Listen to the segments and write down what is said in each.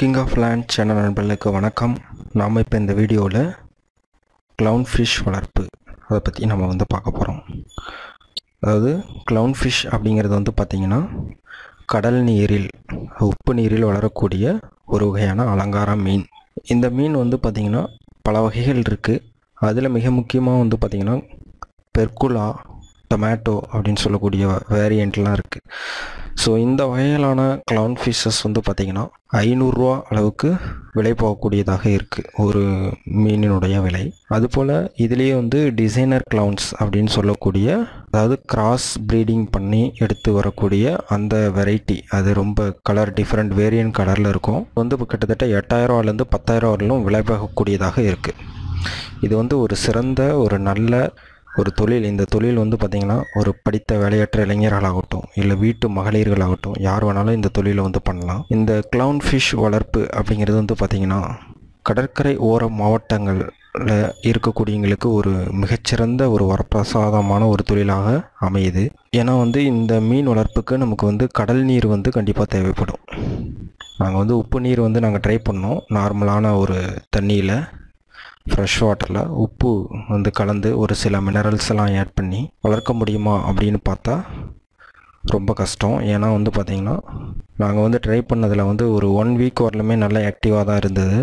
king of land channel நண்பர்களுக்கு வணக்கம் நாம் இப்போ இந்த வீடியோவில் க்ளவுன் ஃபிஷ் வளர்ப்பு அதை பற்றி நம்ம வந்து பார்க்க போகிறோம் அதாவது க்ளவுன் ஃபிஷ் அப்படிங்கிறது வந்து பார்த்திங்கன்னா கடல் நீரில் உப்பு நீரில் வளரக்கூடிய ஒரு வகையான அலங்கார மீன் இந்த மீன் வந்து பார்த்திங்கன்னா பல வகைகள் இருக்குது அதில் மிக முக்கியமாக வந்து பார்த்திங்கன்னா பெர்குலா டொமேட்டோ அப்படின்னு சொல்லக்கூடிய வேரியண்ட்லாம் இருக்குது ஸோ இந்த வகையிலான க்ளவுன் ஃபிஷ்ஷஸ் வந்து பார்த்திங்கன்னா ஐநூறுரூவா அளவுக்கு விலை போகக்கூடியதாக இருக்குது ஒரு மீனினுடைய விலை அதுபோல் இதுலேயே வந்து டிசைனர் க்ளவுன்ஸ் அப்படின்னு சொல்லக்கூடிய அதாவது கிராஸ் ப்ரீடிங் பண்ணி எடுத்து வரக்கூடிய அந்த வெரைட்டி அது ரொம்ப கலர் டிஃப்ரெண்ட் வேரியன்ட் கலரில் இருக்கும் வந்து இப்போ கிட்டத்தட்ட எட்டாயிரரூவாலேருந்து பத்தாயிரம் வரலும் விலை போகக்கூடியதாக இருக்குது இது வந்து ஒரு சிறந்த ஒரு நல்ல ஒரு தொழில் இந்த தொழில் வந்து பார்த்திங்கன்னா ஒரு படித்த வேலையற்ற இளைஞர்களாகட்டும் இல்லை வீட்டு மகளிர்களாகட்டும் யார் வேணாலும் இந்த தொழிலை வந்து பண்ணலாம் இந்த க்ளவுன் ஃபிஷ் வளர்ப்பு அப்படிங்கிறது வந்து பார்த்திங்கன்னா கடற்கரை ஓர மாவட்டங்களில் இருக்கக்கூடியவங்களுக்கு ஒரு மிகச்சிறந்த ஒரு வரப்பிரசாதமான ஒரு தொழிலாக அமையுது ஏன்னா வந்து இந்த மீன் வளர்ப்புக்கு நமக்கு வந்து கடல் நீர் வந்து கண்டிப்பாக தேவைப்படும் நாங்கள் வந்து உப்பு நீர் வந்து நாங்கள் ட்ரை பண்ணோம் நார்மலான ஒரு தண்ணியில் ஃப்ரெஷ் வாட்டரில் உப்பு வந்து கலந்து ஒரு சில மினரல்ஸ் எல்லாம் ஆட் பண்ணி வளர்க்க முடியுமா அப்படின்னு பார்த்தா ரொம்ப கஷ்டம் ஏன்னா வந்து பார்த்திங்கன்னா நாங்கள் வந்து ட்ரை பண்ணதில் வந்து ஒரு ஒன் வீக் வரலுமே நல்லா ஆக்டிவாக தான் இருந்தது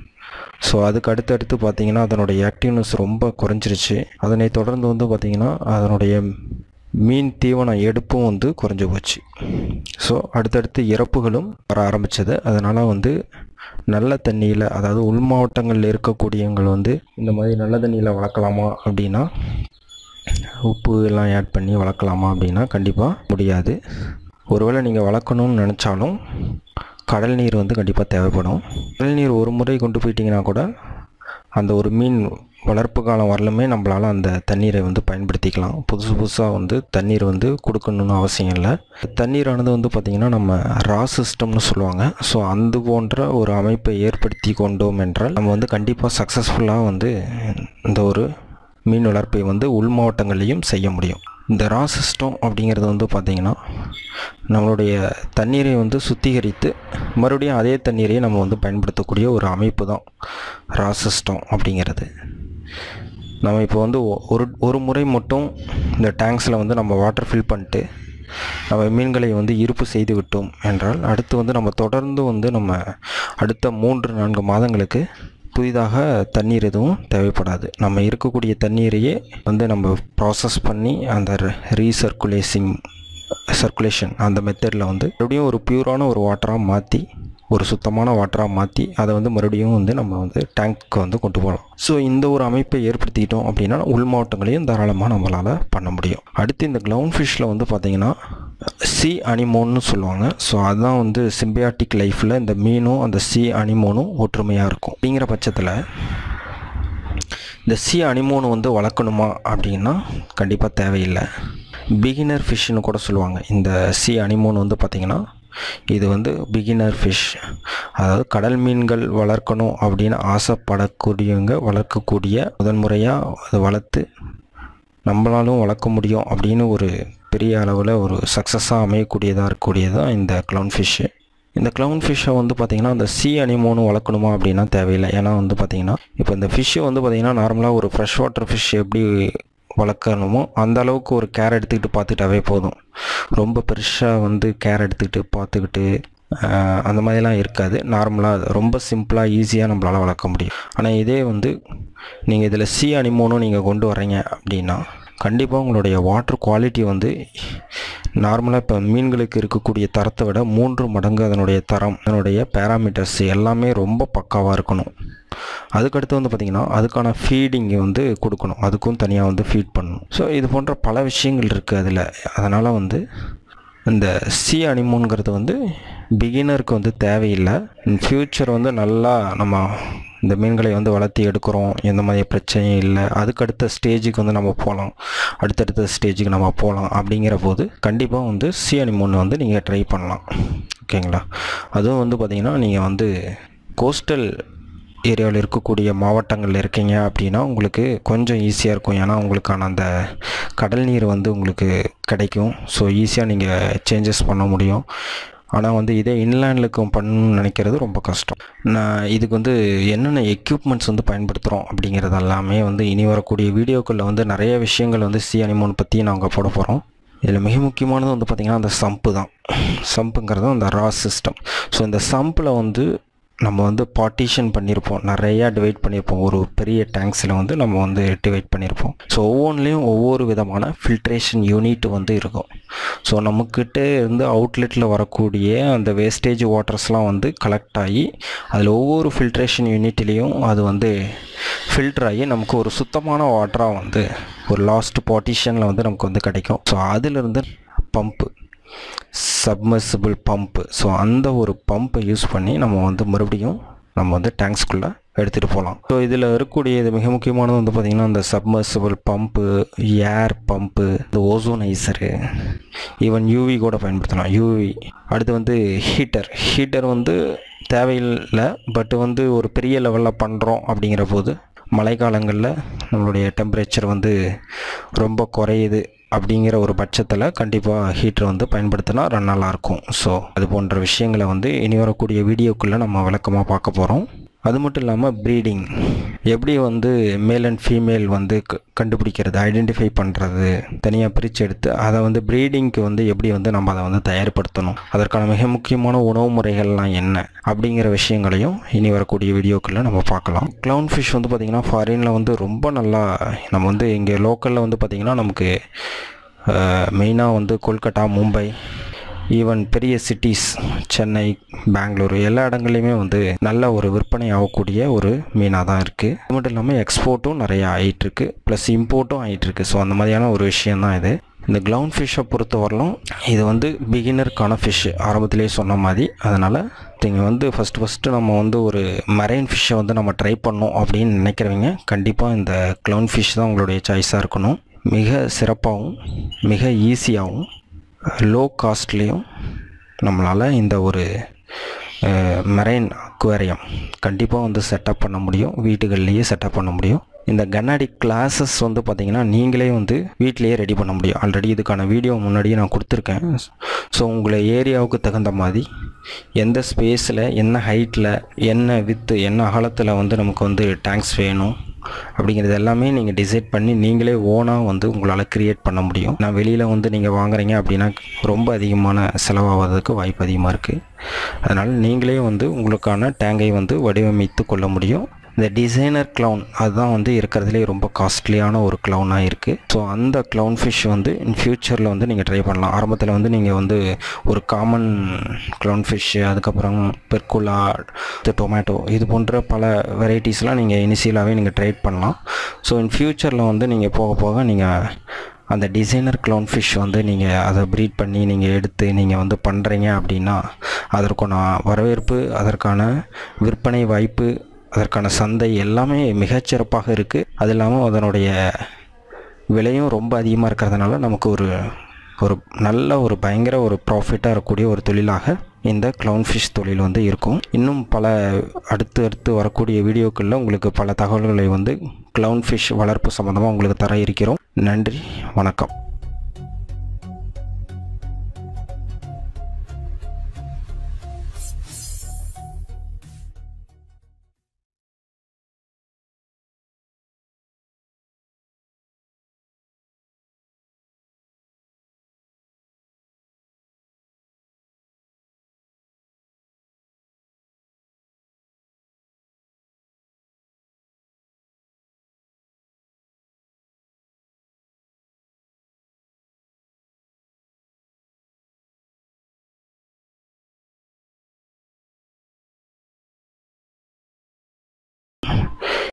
ஸோ அதுக்கு அடுத்தடுத்து பார்த்திங்கன்னா அதனுடைய ஆக்டிவ்னஸ் ரொம்ப குறைஞ்சிருச்சு அதனை தொடர்ந்து வந்து பார்த்திங்கன்னா அதனுடைய மீன் தீவன எடுப்பும் வந்து குறைஞ்சி போச்சு ஸோ அடுத்தடுத்து இறப்புகளும் வர ஆரம்பித்தது அதனால் வந்து நல்ல தண்ணியில் அதாவது உள் மாவட்டங்களில் இருக்கக்கூடியவங்கள் வந்து இந்த மாதிரி நல்ல தண்ணியில் வளர்க்கலாமா அப்படின்னா உப்பு எல்லாம் ஆட் பண்ணி வளர்க்கலாமா அப்படின்னா கண்டிப்பாக முடியாது ஒருவேளை நீங்கள் வளர்க்கணும்னு நினச்சாலும் கடல் நீர் வந்து கண்டிப்பாக தேவைப்படும் கடல் நீர் ஒரு முறை கொண்டு போயிட்டிங்கன்னா கூட அந்த ஒரு மீன் வளர்ப்பு காலம் வரலுமே நம்மளால் அந்த தண்ணீரை வந்து பயன்படுத்திக்கலாம் புதுசு புதுசாக வந்து தண்ணீர் வந்து கொடுக்கணுன்னு அவசியம் இல்லை தண்ணீரானது வந்து பார்த்திங்கன்னா நம்ம ரா சிஸ்டம்னு சொல்லுவாங்க ஸோ அந்த போன்ற ஒரு அமைப்பை ஏற்படுத்தி கொண்டோம் என்றால் நம்ம வந்து கண்டிப்பாக சக்ஸஸ்ஃபுல்லாக வந்து இந்த ஒரு மீன் வளர்ப்பை வந்து உள் மாவட்டங்கள்லேயும் செய்ய முடியும் இந்த ரா சிஸ்டம் அப்படிங்கிறது வந்து பார்த்திங்கன்னா நம்மளுடைய தண்ணீரை வந்து சுத்திகரித்து மறுபடியும் அதே தண்ணீரையே நம்ம வந்து பயன்படுத்தக்கூடிய ஒரு அமைப்பு தான் ரா சிஸ்டம் அப்படிங்கிறது நம்ம இப்போ வந்து ஒரு ஒரு முறை மட்டும் இந்த டேங்க்ஸில் வந்து நம்ம வாட்டர் ஃபில் பண்ணிட்டு நம்ம மீன்களை வந்து இருப்பு செய்து விட்டோம் என்றால் அடுத்து வந்து நம்ம தொடர்ந்து வந்து நம்ம அடுத்த மூன்று நான்கு மாதங்களுக்கு புதிதாக தண்ணீர் எதுவும் தேவைப்படாது நம்ம இருக்கக்கூடிய தண்ணீரையே வந்து நம்ம ப்ராசஸ் பண்ணி அந்த ரீசர்க்குலேசிங் சர்க்குலேஷன் அந்த மெத்தடில் வந்து மறுபடியும் ஒரு பியூரான ஒரு வாட்டராக மாற்றி ஒரு சுத்தமான வாட்டராக மாற்றி அதை வந்து மறுபடியும் வந்து நம்ம வந்து டேங்க்கு வந்து கொண்டு போகலாம் ஸோ இந்த ஒரு அமைப்பை ஏற்படுத்திக்கிட்டோம் அப்படின்னா உள் மாவட்டங்களையும் தாராளமாக நம்மளால் பண்ண முடியும் அடுத்து இந்த க்ளவுன் ஃபிஷ்ஷில் வந்து பார்த்திங்கன்னா சி அனிமோன்னு சொல்லுவாங்க ஸோ அதுதான் வந்து சிம்பியாட்டிக் லைஃப்பில் இந்த மீனும் அந்த சி அனிமோனும் ஒற்றுமையாக இருக்கும் அப்படிங்கிற பட்சத்தில் இந்த சி அனிமோன் வந்து வளர்க்கணுமா அப்படின்னா கண்டிப்பாக தேவையில்லை பிகினர் ஃபிஷ்ஷுன்னு கூட சொல்லுவாங்க இந்த சி அனிமோன் வந்து பார்த்திங்கன்னா இது வந்து பிகினர் ஃபிஷ் அதாவது கடல் மீன்கள் வளர்க்கணும் அப்படின்னு ஆசைப்படக்கூடியவங்க வளர்க்கக்கூடிய முதன்முறையாக அதை வளர்த்து நம்மளாலும் வளர்க்க முடியும் அப்படின்னு ஒரு பெரிய அளவில் ஒரு சக்ஸஸாக அமையக்கூடியதாக இருக்கக்கூடியது தான் இந்த க்ளவுன் ஃபிஷ்ஷு இந்த க்ளவுன் ஃபிஷ்ஷை வந்து பார்த்திங்கன்னா அந்த சி அனிமோனு வளர்க்கணுமா அப்படின்னா தேவையில்லை ஏன்னா வந்து பார்த்திங்கன்னா இப்போ இந்த ஃபிஷ்ஷு வந்து பார்த்திங்கன்னா நார்மலாக ஒரு ஃப்ரெஷ் வாட்டர் ஃபிஷ் எப்படி வளர்க்கணுமோ அந்த அளவுக்கு ஒரு கேர் எடுத்துக்கிட்டு பார்த்துக்கிட்டாவே போதும் ரொம்ப பெருசாக வந்து கேர் எடுத்துக்கிட்டு பார்த்துக்கிட்டு அந்த மாதிரிலாம் இருக்காது நார்மலாக ரொம்ப சிம்பிளாக ஈஸியாக நம்மளால் வளர்க்க முடியும் ஆனால் இதே வந்து நீங்கள் இதில் சி அனிமோனும் நீங்கள் கொண்டு வரீங்க அப்படின்னா கண்டிப்பாக உங்களுடைய வாட்டர் குவாலிட்டி வந்து நார்மலாக இப்போ மீன்களுக்கு இருக்கக்கூடிய தரத்தை விட மூன்று மடங்கு அதனுடைய தரம் அதனுடைய பேராமீட்டர்ஸ் எல்லாமே ரொம்ப பக்காவாக இருக்கணும் அதுக்கடுத்து வந்து பார்த்திங்கன்னா அதுக்கான ஃபீடிங் வந்து கொடுக்கணும் அதுக்கும் தனியாக வந்து ஃபீட் பண்ணணும் ஸோ இது போன்ற பல விஷயங்கள் இருக்குது அதில் அதனால் வந்து இந்த சி அனிமோன்கிறது வந்து பிகினருக்கு வந்து தேவையில்லை இன் ஃப்யூச்சர் வந்து நல்லா நம்ம இந்த மீன்களை வந்து வளர்த்தி எடுக்கிறோம் எந்த மாதிரி பிரச்சனையும் இல்லை அதுக்கு அடுத்த ஸ்டேஜுக்கு வந்து நம்ம போகலாம் அடுத்தடுத்த ஸ்டேஜுக்கு நம்ம போகலாம் அப்படிங்கிற போது கண்டிப்பாக வந்து சி அனிமோன் வந்து நீங்கள் ட்ரை பண்ணலாம் ஓகேங்களா அதுவும் வந்து பார்த்திங்கன்னா நீங்கள் வந்து கோஸ்டல் ஏரியாவில் இருக்கக்கூடிய மாவட்டங்களில் இருக்கீங்க அப்படின்னா உங்களுக்கு கொஞ்சம் ஈஸியாக இருக்கும் ஏன்னா உங்களுக்கான அந்த கடல் நீர் வந்து உங்களுக்கு கிடைக்கும் ஸோ ஈஸியாக நீங்கள் சேஞ்சஸ் பண்ண முடியும் ஆனால் வந்து இதே இன்லேண்ட்லுக்கும் பண்ணணும்னு நினைக்கிறது ரொம்ப கஷ்டம் நான் இதுக்கு வந்து என்னென்ன எக்யூப்மெண்ட்ஸ் வந்து பயன்படுத்துகிறோம் அப்படிங்கிறது எல்லாமே வந்து இனி வரக்கூடிய வீடியோக்களில் வந்து நிறைய விஷயங்கள் வந்து சி அனிமோன் பற்றி நாங்கள் போட போகிறோம் இதில் மிக முக்கியமானது வந்து பார்த்திங்கன்னா அந்த சம்பு தான் சம்புங்கிறது அந்த ரா சிஸ்டம் ஸோ இந்த சம்பில் வந்து நம்ம வந்து பார்ட்டிஷன் பண்ணியிருப்போம் நிறையா டிவைட் பண்ணியிருப்போம் ஒரு பெரிய டேங்க்ஸில் வந்து நம்ம வந்து டிவைட் பண்ணியிருப்போம் ஸோ ஒவ்வொன்றுலேயும் ஒவ்வொரு விதமான ஃபில்ட்ரேஷன் யூனிட் வந்து இருக்கும் ஸோ நம்மக்கிட்ட இருந்து அவுட்லெட்டில் வரக்கூடிய அந்த வேஸ்டேஜ் வாட்டர்ஸ்லாம் வந்து கலெக்ட் ஆகி அதில் ஒவ்வொரு ஃபில்ட்ரேஷன் யூனிட்லேயும் அது வந்து ஃபில்டர் ஆகி நமக்கு ஒரு சுத்தமான வாட்டராக வந்து ஒரு லாஸ்ட் பார்ட்டிஷனில் வந்து நமக்கு வந்து கிடைக்கும் ஸோ அதிலிருந்து பம்ப்பு சப்மர்சிபிள் பம்ப்பு ஸோ அந்த ஒரு பம்பை யூஸ் பண்ணி நம்ம வந்து மறுபடியும் நம்ம வந்து டேங்க்ஸ்குள்ளே எடுத்துகிட்டு போகலாம் ஸோ இதில் இருக்கக்கூடிய இது மிக முக்கியமானது வந்து பார்த்திங்கன்னா இந்த சப்மர்சிபிள் பம்ப்பு ஏர் பம்ப்பு இந்த ஓசோனைசரு ஈவன் யூவி கூட பயன்படுத்தலாம் யூவி அடுத்து வந்து ஹீட்டர் ஹீட்டர் வந்து தேவையில்லை பட் வந்து ஒரு பெரிய லெவலில் பண்ணுறோம் அப்படிங்கிற போது மழைக்காலங்களில் நம்மளுடைய டெம்பரேச்சர் வந்து ரொம்ப குறையுது அப்படிங்கிற ஒரு பட்சத்தில் கண்டிப்பாக ஹீட்டர் வந்து பயன்படுத்தினா ரொம்ப நல்லாயிருக்கும் ஸோ அது போன்ற விஷயங்களை வந்து இனி வரக்கூடிய வீடியோக்குள்ளே நம்ம விளக்கமாக பார்க்க போகிறோம் அது மட்டும் இல்லாமல் ப்ரீடிங் எப்படி வந்து மேல் அண்ட் ஃபீமேல் வந்து க- கண்டுபிடிக்கிறது ஐடென்டிஃபை பண்ணுறது தனியாக பிரித்து எடுத்து அதை வந்து ப்ரீடிங்க்கு வந்து எப்படி வந்து நம்ம அதை வந்து தயார்படுத்தணும் அதற்கான மிக முக்கியமான உணவு முறைகள்லாம் என்ன அப்படிங்கிற விஷயங்களையும் இனி வரக்கூடிய வீடியோக்களில் நம்ம பார்க்கலாம் க்ளவுன் ஃபிஷ் வந்து பார்த்திங்கன்னா ஃபாரினில் வந்து ரொம்ப நல்லா நம்ம வந்து இங்கே லோக்கலில் வந்து பார்த்திங்கன்னா நமக்கு மெயினாக வந்து கொல்கட்டா மும்பை ஈவன் பெரிய சிட்டிஸ் சென்னை பெங்களூர் எல்லா இடங்கள்லையுமே வந்து நல்ல ஒரு விற்பனை ஆகக்கூடிய ஒரு மீனாக தான் இருக்குது அது மட்டும் இல்லாமல் எக்ஸ்போர்ட்டும் நிறையா ஆகிட்டுருக்கு ப்ளஸ் இம்போர்ட்டும் ஆகிட்டுருக்கு ஸோ அந்த மாதிரியான ஒரு விஷயம் தான் இது இந்த க்ளவுன் ஃபிஷ்ஷை பொறுத்தவரையிலும் இது வந்து பிகினருக்கான ஃபிஷ் ஆரம்பத்திலேயே சொன்ன மாதிரி அதனால் நீங்கள் வந்து ஃபஸ்ட்டு ஃபஸ்ட்டு நம்ம வந்து ஒரு மரைன் ஃபிஷ்ஷை வந்து நம்ம ட்ரை பண்ணோம் அப்படின்னு நினைக்கிறவங்க கண்டிப்பாக இந்த க்ளவுன் ஃபிஷ் தான் உங்களுடைய சாய்ஸாக இருக்கணும் மிக சிறப்பாகவும் மிக ஈஸியாகவும் லோ காஸ்ட்லேயும் நம்மளால் இந்த ஒரு மெரைன் அக்வேரியம் கண்டிப்பாக வந்து செட்டப் பண்ண முடியும் வீட்டுகள்லேயே செட்டப் பண்ண முடியும் இந்த கண்ணாடி கிளாஸஸ் வந்து பார்த்திங்கன்னா நீங்களே வந்து வீட்டிலேயே ரெடி பண்ண முடியும் ஆல்ரெடி இதுக்கான வீடியோ முன்னாடியே நான் கொடுத்துருக்கேன் ஸோ உங்களை ஏரியாவுக்கு தகுந்த மாதிரி எந்த ஸ்பேஸில் என்ன ஹைட்டில் என்ன வித்து என்ன அகலத்தில் வந்து நமக்கு வந்து டேங்க்ஸ் வேணும் அப்படிங்கிறது எல்லாமே நீங்கள் டிசைட் பண்ணி நீங்களே ஓனாக வந்து உங்களால் க்ரியேட் பண்ண முடியும் நான் வெளியில் வந்து நீங்கள் வாங்குறீங்க அப்படின்னா ரொம்ப அதிகமான செலவாகிறதுக்கு வாய்ப்பு அதிகமாக இருக்குது அதனால் நீங்களே வந்து உங்களுக்கான டேங்கை வந்து வடிவமைத்து கொள்ள முடியும் இந்த டிசைனர் க்ளவுன் அதுதான் வந்து இருக்கிறதுலே ரொம்ப காஸ்ட்லியான ஒரு க்ளவுனாக இருக்குது ஸோ அந்த க்ளவுன் ஃபிஷ் வந்து இன் ஃப்யூச்சரில் வந்து நீங்கள் ட்ரை பண்ணலாம் ஆரம்பத்தில் வந்து நீங்கள் வந்து ஒரு காமன் க்ளவுன் ஃபிஷ்ஷு அதுக்கப்புறம் பெர்குலா டொமேட்டோ இது போன்ற பல வெரைட்டிஸ்லாம் நீங்கள் இனிஷியலாகவே நீங்கள் ட்ரை பண்ணலாம் ஸோ இன் ஃப்யூச்சரில் வந்து நீங்கள் போக போக நீங்கள் அந்த டிசைனர் க்ளவுன் ஃபிஷ் வந்து நீங்கள் அதை ப்ரீட் பண்ணி நீங்கள் எடுத்து நீங்கள் வந்து பண்ணுறீங்க அப்படின்னா அதற்கான வரவேற்பு அதற்கான விற்பனை வாய்ப்பு அதற்கான சந்தை எல்லாமே மிகச்சிறப்பாக இருக்குது அது இல்லாமல் அதனுடைய விலையும் ரொம்ப அதிகமாக இருக்கிறதுனால நமக்கு ஒரு ஒரு நல்ல ஒரு பயங்கர ஒரு ப்ராஃபிட்டாக இருக்கக்கூடிய ஒரு தொழிலாக இந்த க்ளவுன் ஃபிஷ் தொழில் வந்து இருக்கும் இன்னும் பல அடுத்து அடுத்து வரக்கூடிய வீடியோக்களில் உங்களுக்கு பல தகவல்களை வந்து க்ளவுன் ஃபிஷ் வளர்ப்பு சம்மந்தமாக உங்களுக்கு தர இருக்கிறோம் நன்றி வணக்கம்